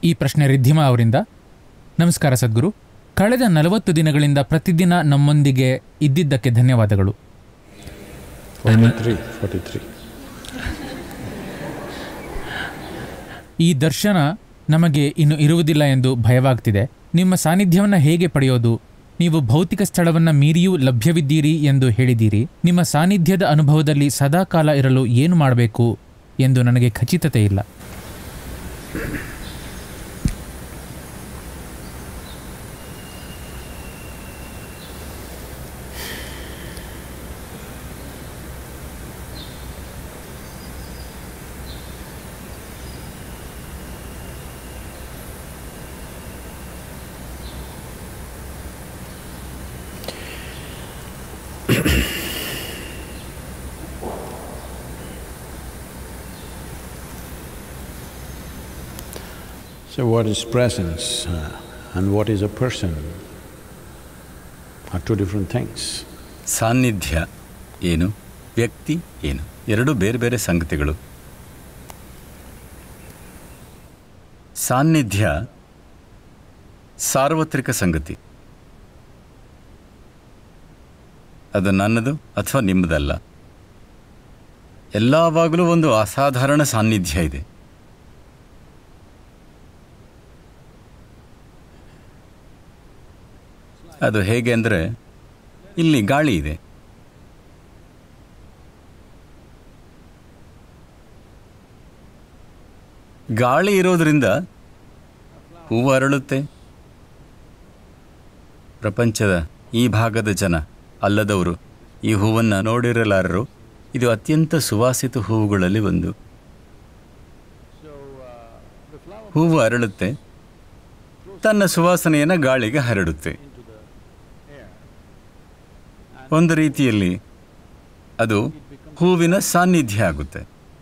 ಈ ಪ್ರಶ್ನೆ ರಿದ್ಧಿಮಾ ಅವರಿಂದ ನಮಸ್ಕಾರ ಸದ್ಗುರು ಕಳೆದ ನಲವತ್ತು ದಿನಗಳಿಂದ ಪ್ರತಿದಿನ ನಮ್ಮೊಂದಿಗೆ ಇದ್ದಿದ್ದಕ್ಕೆ ಧನ್ಯವಾದಗಳು 43, 43. ಈ ದರ್ಶನ ನಮಗೆ ಇನ್ನು ಇರುವುದಿಲ್ಲ ಎಂದು ಭಯವಾಗ್ತಿದೆ ನಿಮ್ಮ ಸಾನ್ನಿಧ್ಯವನ್ನು ಹೇಗೆ ಪಡೆಯೋದು ನೀವು ಭೌತಿಕ ಸ್ಥಳವನ್ನು ಮೀರಿಯೂ ಲಭ್ಯವಿದ್ದೀರಿ ಎಂದು ಹೇಳಿದ್ದೀರಿ ನಿಮ್ಮ ಸಾನ್ನಿಧ್ಯದ ಅನುಭವದಲ್ಲಿ ಸದಾಕಾಲ ಇರಲು ಏನು ಮಾಡಬೇಕು ಎಂದು ನನಗೆ ಖಚಿತತೆ ಇಲ್ಲ So, what is presence uh, and what is a person are two different things. ಸಾನ್ನಿಧ್ಯ ಏನು ವ್ಯಕ್ತಿ ಏನು ಎರಡು ಬೇರೆ ಬೇರೆ ಸಂಗತಿಗಳು ಸಾನ್ನಿಧ್ಯ ಸಾರ್ವತ್ರಿಕ ಸಂಗತಿ ಅದು ನನ್ನದು ಅಥವಾ ನಿಮ್ಮದಲ್ಲ ಎಲ್ಲವಾಗಲೂ ಒಂದು ಅಸಾಧಾರಣ ಸಾನ್ನಿಧ್ಯ ಇದೆ ಅದು ಹೇಗೆ ಅಂದರೆ ಇಲ್ಲಿ ಗಾಳಿ ಇದೆ ಗಾಳಿ ಇರೋದ್ರಿಂದ ಹೂವು ಅರಳುತ್ತೆ ಪ್ರಪಂಚದ ಈ ಭಾಗದ ಜನ ಅಲ್ಲದವರು ಈ ಹೂವನ್ನು ನೋಡಿರಲಾರರು ಇದು ಅತ್ಯಂತ ಸುವಾಸಿತ ಹೂವುಗಳಲ್ಲಿ ಒಂದು ಹೂವು ಅರಳುತ್ತೆ ತನ್ನ ಸುವಾಸನೆಯನ್ನು ಗಾಳಿಗೆ ಹರಡುತ್ತೆ ಒಂದು ರೀತಿಯಲ್ಲಿ ಅದು ಹೂವಿನ ಸಾನ್ನಿಧ್ಯ ಆಗುತ್ತೆ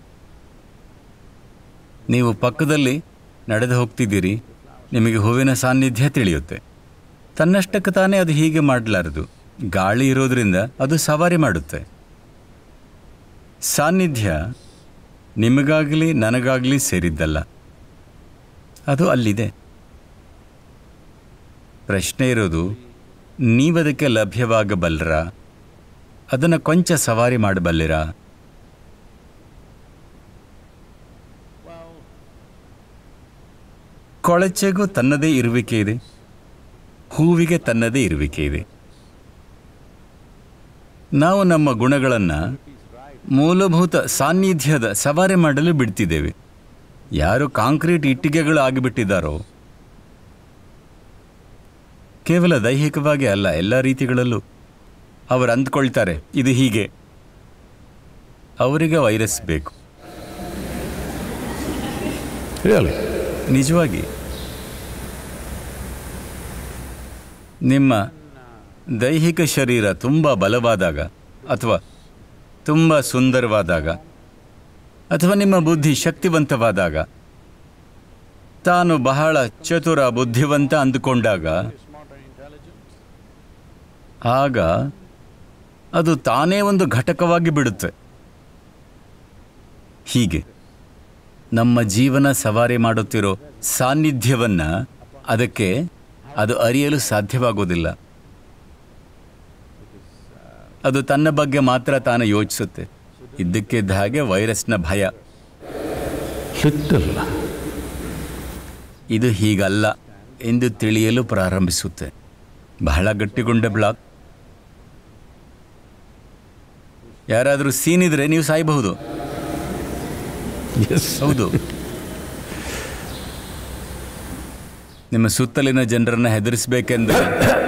ನೀವು ಪಕ್ಕದಲ್ಲಿ ನಡೆದು ಹೋಗ್ತಿದ್ದೀರಿ ನಿಮಗೆ ಹೂವಿನ ಸಾನ್ನಿಧ್ಯ ತಿಳಿಯುತ್ತೆ ತನ್ನಷ್ಟಕ್ಕೆ ತಾನೇ ಅದು ಹೀಗೆ ಮಾಡಲಾರದು ಗಾಳಿ ಇರೋದ್ರಿಂದ ಅದು ಸವಾರಿ ಮಾಡುತ್ತೆ ಸಾನ್ನಿಧ್ಯ ನಿಮಗಾಗಲಿ ನನಗಾಗಲಿ ಸೇರಿದ್ದಲ್ಲ ಅದು ಅಲ್ಲಿದೆ ಪ್ರಶ್ನೆ ಇರೋದು ನೀವದಕ್ಕೆ ಲಭ್ಯವಾಗಬಲ್ಲರಾ ಅದನ್ನು ಕೊಂಚ ಸವಾರಿ ಮಾಡಬಲ್ಲಿರಾ ಕೊಳಚೆಗೂ ತನ್ನದೇ ಇರುವಿಕೆ ಇದೆ ಹೂವಿಗೆ ತನ್ನದೇ ಇರುವಿಕೆ ಇದೆ ನಾವು ನಮ್ಮ ಗುಣಗಳನ್ನು ಮೂಲಭೂತ ಸಾನ್ನಿಧ್ಯದ ಸವಾರಿ ಮಾಡಲು ಬಿಡ್ತಿದ್ದೇವೆ ಯಾರು ಕಾಂಕ್ರೀಟ್ ಇಟ್ಟಿಗೆಗಳು ಆಗಿಬಿಟ್ಟಿದ್ದಾರೋ ಕೇವಲ ದೈಹಿಕವಾಗಿ ಅಲ್ಲ ಎಲ್ಲ ರೀತಿಗಳಲ್ಲೂ ಅವರು ಅಂದ್ಕೊಳ್ತಾರೆ ಇದು ಹೀಗೆ ಅವರಿಗೆ ವೈರಸ್ ಬೇಕು Really? ನಿಜವಾಗಿ ನಿಮ್ಮ ದೈಹಿಕ ಶರೀರ ತುಂಬ ಬಲವಾದಾಗ ಅಥವಾ ತುಂಬ ಸುಂದರವಾದಾಗ ಅಥವಾ ನಿಮ್ಮ ಬುದ್ಧಿ ಶಕ್ತಿವಂತವಾದಾಗ ತಾನು ಬಹಳ ಚತುರ ಬುದ್ಧಿವಂತ ಅಂದುಕೊಂಡಾಗ ಆಗ ಅದು ತಾನೇ ಒಂದು ಘಟಕವಾಗಿ ಬಿಡುತ್ತೆ ಹೀಗೆ ನಮ್ಮ ಜೀವನ ಸವಾರಿ ಮಾಡುತ್ತಿರೋ ಸಾನ್ನಿಧ್ಯವನ್ನು ಅದಕ್ಕೆ ಅದು ಅರಿಯಲು ಸಾಧ್ಯವಾಗೋದಿಲ್ಲ ಅದು ತನ್ನ ಬಗ್ಗೆ ಮಾತ್ರ ತಾನು ಯೋಚಿಸುತ್ತೆ ಇದ್ದಕ್ಕಿದ್ದ ಹಾಗೆ ವೈರಸ್ನ ಭಯ Little. ಇದು ಹೀಗಲ್ಲ ಎಂದು ತಿಳಿಯಲು ಪ್ರಾರಂಭಿಸುತ್ತೆ ಬಹಳ ಗಟ್ಟಿಗೊಂಡ ಬ್ಲಾಕ್ ಯಾರಾದರೂ ಸೀನಿದ್ರೆ ನೀವು ಸಾಯಬಹುದು Yes. ಹೌದು ನಿಮ್ಮ ಸುತ್ತಲಿನ ಜನರನ್ನ ಹೆದರಿಸಬೇಕೆಂದರೆ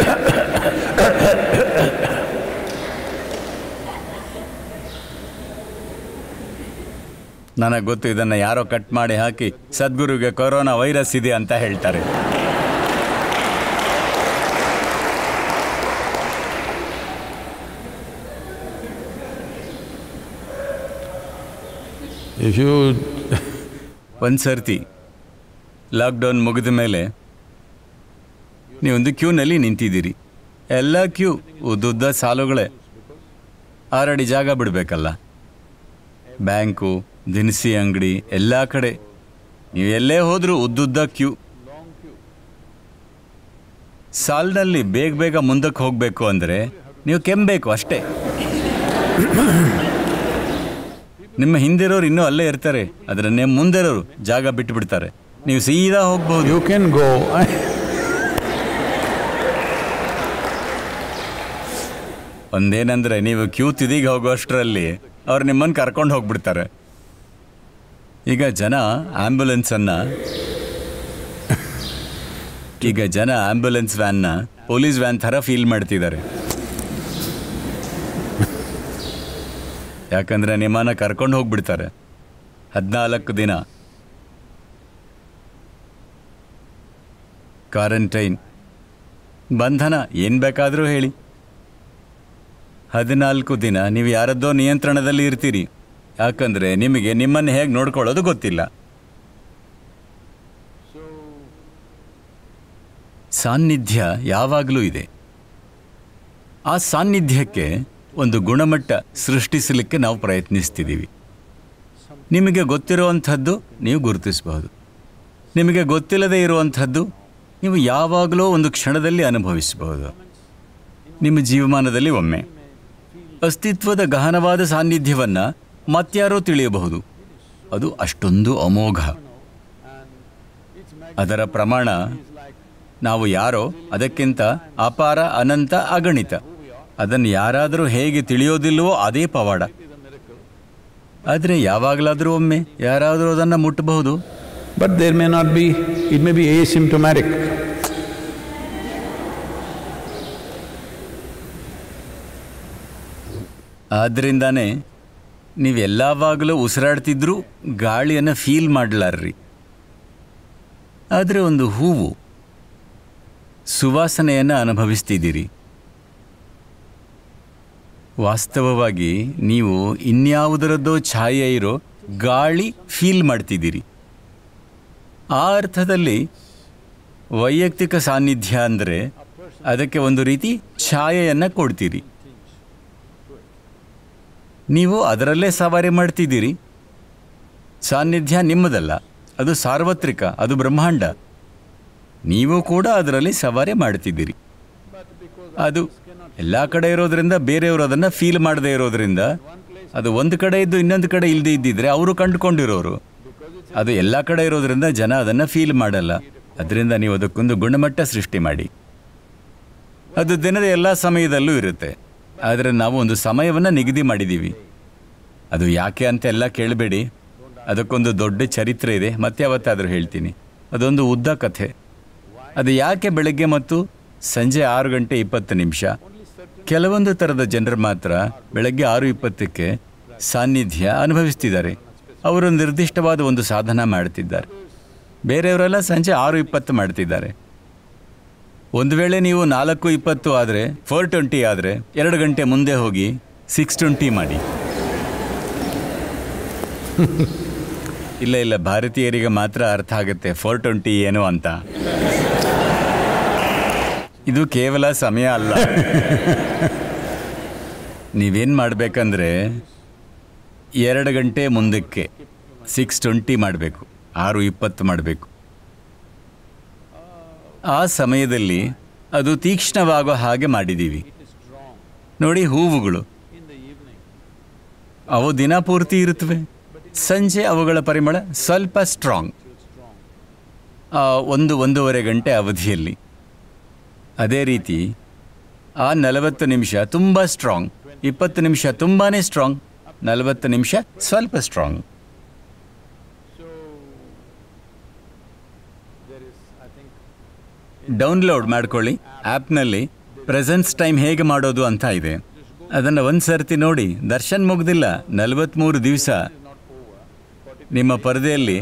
ನನಗೆ ಗೊತ್ತು ಇದನ್ನು ಯಾರೋ ಕಟ್ ಮಾಡಿ ಹಾಕಿ ಸದ್ಗುರುಗೆ ಕೊರೋನಾ ವೈರಸ್ ಇದೆ ಅಂತ ಹೇಳ್ತಾರೆ If you ಒಂದು ಸರ್ತಿ ಲಾಕ್ಡೌನ್ ಮುಗಿದ ಮೇಲೆ ನೀವೊಂದು ಕ್ಯೂನಲ್ಲಿ ನಿಂತಿದ್ದೀರಿ ಎಲ್ಲ ಕ್ಯೂ ಉದ್ದುದ್ದ ಸಾಲುಗಳೇ ಆರಡಿ ಜಾಗ ಬಿಡಬೇಕಲ್ಲ ಬ್ಯಾಂಕು ದಿನಸಿ ಅಂಗಡಿ ಎಲ್ಲ ಕಡೆ ನೀವು ಎಲ್ಲೇ ಹೋದ್ರೂ ಉದ್ದುದ್ದ ಕ್ಯೂ ಸಾಲಿನಲ್ಲಿ ಬೇಗ ಬೇಗ ಮುಂದಕ್ಕೆ ಹೋಗಬೇಕು ಅಂದರೆ ನೀವು ಕೆಮ್ಮಬೇಕು ಅಷ್ಟೇ ನಿಮ್ಮ ಹಿಂದಿರೋರು ಇನ್ನೂ ಅಲ್ಲೇ ಇರ್ತಾರೆ ಆದರೆ ನಿಮ್ಮ ಮುಂದಿರೋರು ಜಾಗ ಬಿಟ್ಟು ಬಿಡ್ತಾರೆ ನೀವು ಸೀದಾ ಹೋಗ್ಬಹುದು You can go. ಒಂದೇನಂದ್ರೆ ನೀವು ಕ್ಯೂ ತಿದಿಗೆ ಹೋಗೋಷ್ಟರಲ್ಲಿ ಅವ್ರು ನಿಮ್ಮನ್ನು ಕರ್ಕೊಂಡು ಹೋಗ್ಬಿಡ್ತಾರೆ ಈಗ ಜನ ಆಂಬ್ಯುಲೆನ್ಸನ್ನ ಈಗ ಜನ ಆಂಬ್ಯುಲೆನ್ಸ್ ವ್ಯಾನ್ನ ಪೊಲೀಸ್ ವ್ಯಾನ್ ಥರ ಫೀಲ್ ಮಾಡ್ತಿದ್ದಾರೆ ಯಾಕಂದ್ರೆ ನಿಮ್ಮನ್ನ ಕರ್ಕೊಂಡು ಹೋಗ್ಬಿಡ್ತಾರೆ ಹದಿನಾಲ್ಕು ದಿನ ಕ್ವಾರಂಟೈನ್ ಬಂಧನ ಏನು ಬೇಕಾದರೂ ಹೇಳಿ ಹದಿನಾಲ್ಕು ದಿನ ನೀವು ಯಾರದ್ದೋ ನಿಯಂತ್ರಣದಲ್ಲಿ ಇರ್ತೀರಿ ಯಾಕಂದ್ರೆ ನಿಮಗೆ ನಿಮ್ಮನ್ನು ಹೇಗೆ ನೋಡ್ಕೊಳ್ಳೋದು ಗೊತ್ತಿಲ್ಲ ಸಾನ್ನಿಧ್ಯ ಯಾವಾಗಲೂ ಇದೆ ಆ ಸಾನ್ನಿಧ್ಯಕ್ಕೆ ಒಂದು ಗುಣಮಟ್ಟ ಸೃಷ್ಟಿಸಲಿಕ್ಕೆ ನಾವು ಪ್ರಯತ್ನಿಸ್ತಿದ್ದೀವಿ ನಿಮಗೆ ಗೊತ್ತಿರುವಂಥದ್ದು ನೀವು ಗುರುತಿಸಬಹುದು ನಿಮಗೆ ಗೊತ್ತಿಲ್ಲದೆ ಇರುವಂಥದ್ದು ನೀವು ಯಾವಾಗಲೂ ಒಂದು ಕ್ಷಣದಲ್ಲಿ ಅನುಭವಿಸಬಹುದು ನಿಮ್ಮ ಜೀವಮಾನದಲ್ಲಿ ಒಮ್ಮೆ ಅಸ್ತಿತ್ವದ ಗಹನವಾದ ಸಾನ್ನಿಧ್ಯವನ್ನು ಮತ್ಯಾರೋ ತಿಳಿಯಬಹುದು ಅದು ಅಷ್ಟೊಂದು ಅಮೋಘ ಅದರ ಪ್ರಮಾಣ ನಾವು ಯಾರೋ ಅದಕ್ಕಿಂತ ಅಪಾರ ಅನಂತ ಅಗಣಿತ ಅದನ್ನು ಯಾರಾದರೂ ಹೇಗೆ ತಿಳಿಯೋದಿಲ್ವೋ ಅದೇ ಪವಾಡ ಆದರೆ ಯಾವಾಗಲಾದರೂ ಒಮ್ಮೆ ಯಾರಾದರೂ ಅದನ್ನು ಮುಟ್ಟಬಹುದು But there may not be, it may be asymptomatic. ಆದ್ದರಿಂದಾನೇ ನೀವು ಎಲ್ಲವಾಗಲೂ ಉಸಿರಾಡ್ತಿದ್ರೂ ಗಾಳಿಯನ್ನು ಫೀಲ್ ಮಾಡಲಾರ್ರಿ ಆದರೆ ಒಂದು ಹೂವು ಸುವಾಸನೆಯನ್ನು ಅನುಭವಿಸ್ತಿದ್ದೀರಿ ವಾಸ್ತವವಾಗಿ ನೀವು ಇನ್ಯಾವುದರದ್ದೋ ಛಾಯೆ ಇರೋ ಗಾಳಿ ಫೀಲ್ ಮಾಡ್ತಿದ್ದೀರಿ ಆ ಅರ್ಥದಲ್ಲಿ ವೈಯಕ್ತಿಕ ಸಾನ್ನಿಧ್ಯ ಅಂದರೆ ಅದಕ್ಕೆ ಒಂದು ರೀತಿ ಛಾಯೆಯನ್ನು ಕೊಡ್ತೀರಿ ನೀವು ಅದರಲ್ಲೇ ಸವಾರಿ ಮಾಡ್ತಿದ್ದೀರಿ ಸಾನ್ನಿಧ್ಯ ನಿಮ್ಮದಲ್ಲ ಅದು ಸಾರ್ವತ್ರಿಕ ಅದು ಬ್ರಹ್ಮಾಂಡ ನೀವು ಕೂಡ ಅದರಲ್ಲಿ ಸವಾರಿ ಮಾಡ್ತಿದ್ದೀರಿ ಅದು ಎಲ್ಲ ಕಡೆ ಇರೋದ್ರಿಂದ ಬೇರೆಯವರು ಅದನ್ನು ಫೀಲ್ ಮಾಡದೇ ಇರೋದ್ರಿಂದ ಅದು ಒಂದು ಕಡೆ ಇದ್ದು ಇನ್ನೊಂದು ಕಡೆ ಇಲ್ಲದೆ ಇದ್ದಿದ್ರೆ ಅವರು ಕಂಡುಕೊಂಡಿರೋರು ಅದು ಎಲ್ಲ ಕಡೆ ಇರೋದ್ರಿಂದ ಜನ ಅದನ್ನು ಫೀಲ್ ಮಾಡಲ್ಲ ಅದರಿಂದ ನೀವು ಅದಕ್ಕೊಂದು ಗುಣಮಟ್ಟ ಸೃಷ್ಟಿ ಮಾಡಿ ಅದು ದಿನದ ಎಲ್ಲ ಸಮಯದಲ್ಲೂ ಇರುತ್ತೆ ಆದರೆ ನಾವು ಒಂದು ಸಮಯವನ್ನು ನಿಗದಿ ಮಾಡಿದ್ದೀವಿ ಅದು ಯಾಕೆ ಅಂತ ಎಲ್ಲ ಕೇಳಬೇಡಿ ಅದಕ್ಕೊಂದು ದೊಡ್ಡ ಚರಿತ್ರೆ ಇದೆ ಮತ್ತೆ ಯಾವತ್ತಾದರೂ ಹೇಳ್ತೀನಿ ಅದೊಂದು ಉದ್ದ ಕಥೆ ಅದು ಯಾಕೆ ಬೆಳಗ್ಗೆ ಮತ್ತು ಸಂಜೆ ಆರು ಗಂಟೆ ಇಪ್ಪತ್ತು ನಿಮಿಷ ಕೆಲವೊಂದು ಥರದ ಜನರು ಮಾತ್ರ ಬೆಳಗ್ಗೆ ಆರು ಇಪ್ಪತ್ತಕ್ಕೆ ಸಾನ್ನಿಧ್ಯ ಅನುಭವಿಸ್ತಿದ್ದಾರೆ ಅವರು ನಿರ್ದಿಷ್ಟವಾದ ಒಂದು ಸಾಧನ ಮಾಡ್ತಿದ್ದಾರೆ ಬೇರೆಯವರೆಲ್ಲ ಸಂಜೆ ಆರು ಇಪ್ಪತ್ತು ಮಾಡ್ತಿದ್ದಾರೆ ಒಂದು ವೇಳೆ ನೀವು ನಾಲ್ಕು ಇಪ್ಪತ್ತು ಆದರೆ ಫೋರ್ ಟ್ವೆಂಟಿ ಆದರೆ ಎರಡು ಗಂಟೆ ಮುಂದೆ ಹೋಗಿ ಸಿಕ್ಸ್ ಟ್ವೆಂಟಿ ಮಾಡಿ ಇಲ್ಲ ಇಲ್ಲ ಭಾರತೀಯರಿಗೆ ಮಾತ್ರ ಅರ್ಥ ಆಗುತ್ತೆ ಫೋರ್ ಟ್ವೆಂಟಿ ಏನು ಅಂತ ಇದು ಕೇವಲ ಸಮಯ ಅಲ್ಲ ನೀವೇನು ಮಾಡಬೇಕಂದ್ರೆ ಎರಡು ಗಂಟೆ ಮುಂದಕ್ಕೆ ಸಿಕ್ಸ್ ಟ್ವೆಂಟಿ ಮಾಡಬೇಕು ಆರು ಇಪ್ಪತ್ತು ಮಾಡಬೇಕು ಆ ಸಮಯದಲ್ಲಿ ಅದು ತೀಕ್ಷ್ಣವಾಗೋ ಹಾಗೆ ಮಾಡಿದ್ದೀವಿ ನೋಡಿ ಹೂವುಗಳು ಅವು ದಿನ ಪೂರ್ತಿ ಇರುತ್ತವೆ ಸಂಜೆ ಅವುಗಳ ಪರಿಮಳ ಸ್ವಲ್ಪ ಸ್ಟ್ರಾಂಗ್ ಆ, ಒಂದು ಒಂದೂವರೆ ಗಂಟೆ ಅವಧಿಯಲ್ಲಿ ಅದೇ ರೀತಿ ಆ ನಲವತ್ತು ನಿಮಿಷ ತುಂಬ ಸ್ಟ್ರಾಂಗ್ ಇಪ್ಪತ್ತು ನಿಮಿಷ ತುಂಬಾ ಸ್ಟ್ರಾಂಗ್ ನಲವತ್ತು ನಿಮಿಷ ಸ್ವಲ್ಪ ಸ್ಟ್ರಾಂಗ್ ಡೌನ್ಲೋಡ್ ಮಾಡ್ಕೊಳ್ಳಿ ಆ್ಯಪ್ನಲ್ಲಿ ಪ್ರೆಸೆನ್ಸ್ ಟೈಮ್ ಹೇಗೆ ಮಾಡೋದು ಅಂತ ಇದೆ ಅದನ್ನು ಒಂದು ಸರ್ತಿ ನೋಡಿ ದರ್ಶನ್ ಮುಗ್ದಿಲ್ಲ ನಲವತ್ತ್ಮೂರು ದಿವಸ ನಿಮ್ಮ ಪರದೆಯಲ್ಲಿ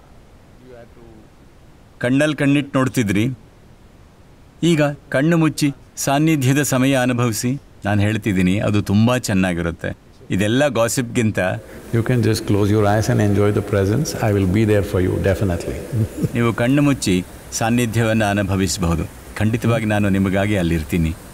ಕಣ್ಣಲ್ಲಿ ಕಣ್ಣಿಟ್ಟು ನೋಡ್ತಿದ್ರಿ ಈಗ ಕಣ್ಣು ಮುಚ್ಚಿ ಸಾನ್ನಿಧ್ಯದ ಸಮಯ ಅನುಭವಿಸಿ ನಾನು ಹೇಳ್ತಿದ್ದೀನಿ ಅದು ತುಂಬ ಚೆನ್ನಾಗಿರುತ್ತೆ ಇದೆಲ್ಲ ಗಾಸಿಪ್ಗಿಂತ You can just close your eyes and enjoy the presence. I will be there for you, definitely. ನೀವು ಕಣ್ಣು ಮುಚ್ಚಿ ಸಾನ್ನಿಧ್ಯವನ್ನು ಅನುಭವಿಸಬಹುದು ಖಂಡಿತವಾಗಿ ನಾನು ನಿಮಗಾಗಿ ಅಲ್ಲಿರ್ತೀನಿ